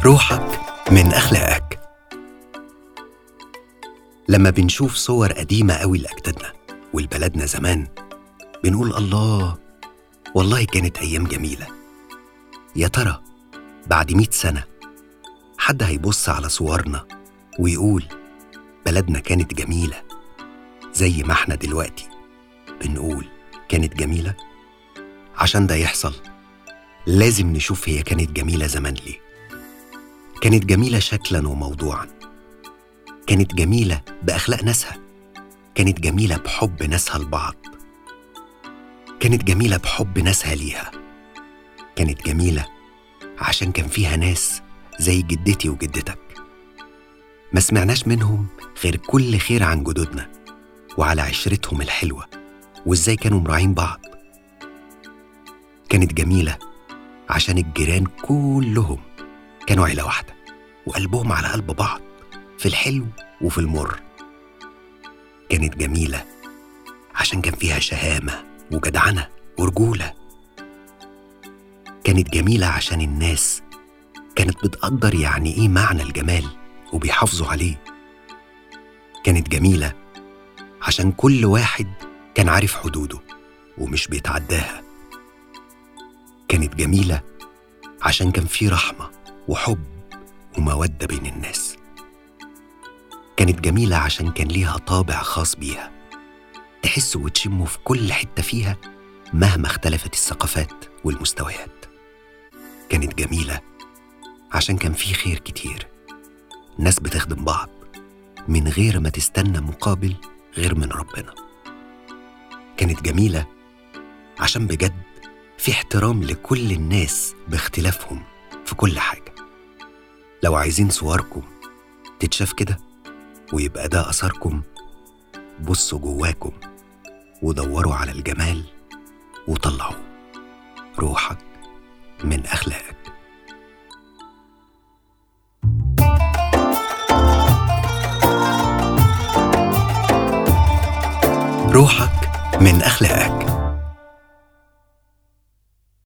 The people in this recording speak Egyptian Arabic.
روحك من أخلاقك لما بنشوف صور قديمة قوي لأجدادنا ولبلدنا زمان بنقول الله والله كانت أيام جميلة يا ترى بعد مئة سنة حد هيبص على صورنا ويقول بلدنا كانت جميلة زي ما احنا دلوقتي بنقول كانت جميلة عشان ده يحصل لازم نشوف هي كانت جميلة زمان ليه كانت جميلة شكلا وموضوعا كانت جميلة بأخلاق ناسها كانت جميلة بحب ناسها لبعض كانت جميلة بحب ناسها ليها كانت جميلة عشان كان فيها ناس زي جدتي وجدتك ما سمعناش منهم غير كل خير عن جدودنا وعلى عشرتهم الحلوة وازاي كانوا مراعين بعض كانت جميلة عشان الجيران كلهم كانوا عيلة واحدة وقلبهم على قلب بعض في الحلو وفي المر كانت جميلة عشان كان فيها شهامة وجدعنة ورجولة كانت جميلة عشان الناس كانت بتقدر يعني إيه معنى الجمال وبيحافظوا عليه كانت جميلة عشان كل واحد كان عارف حدوده ومش بيتعداها كانت جميلة عشان كان في رحمة وحب ومودة بين الناس كانت جميلة عشان كان ليها طابع خاص بيها تحسه وتشمه في كل حتة فيها مهما اختلفت الثقافات والمستويات كانت جميلة عشان كان في خير كتير ناس بتخدم بعض من غير ما تستنى مقابل غير من ربنا كانت جميلة عشان بجد في احترام لكل الناس باختلافهم في كل حاجة لو عايزين صوركم تتشاف كده ويبقى ده أثركم بصوا جواكم ودوروا على الجمال وطلعوا روحك من أخلاقك روحك من أخلاقك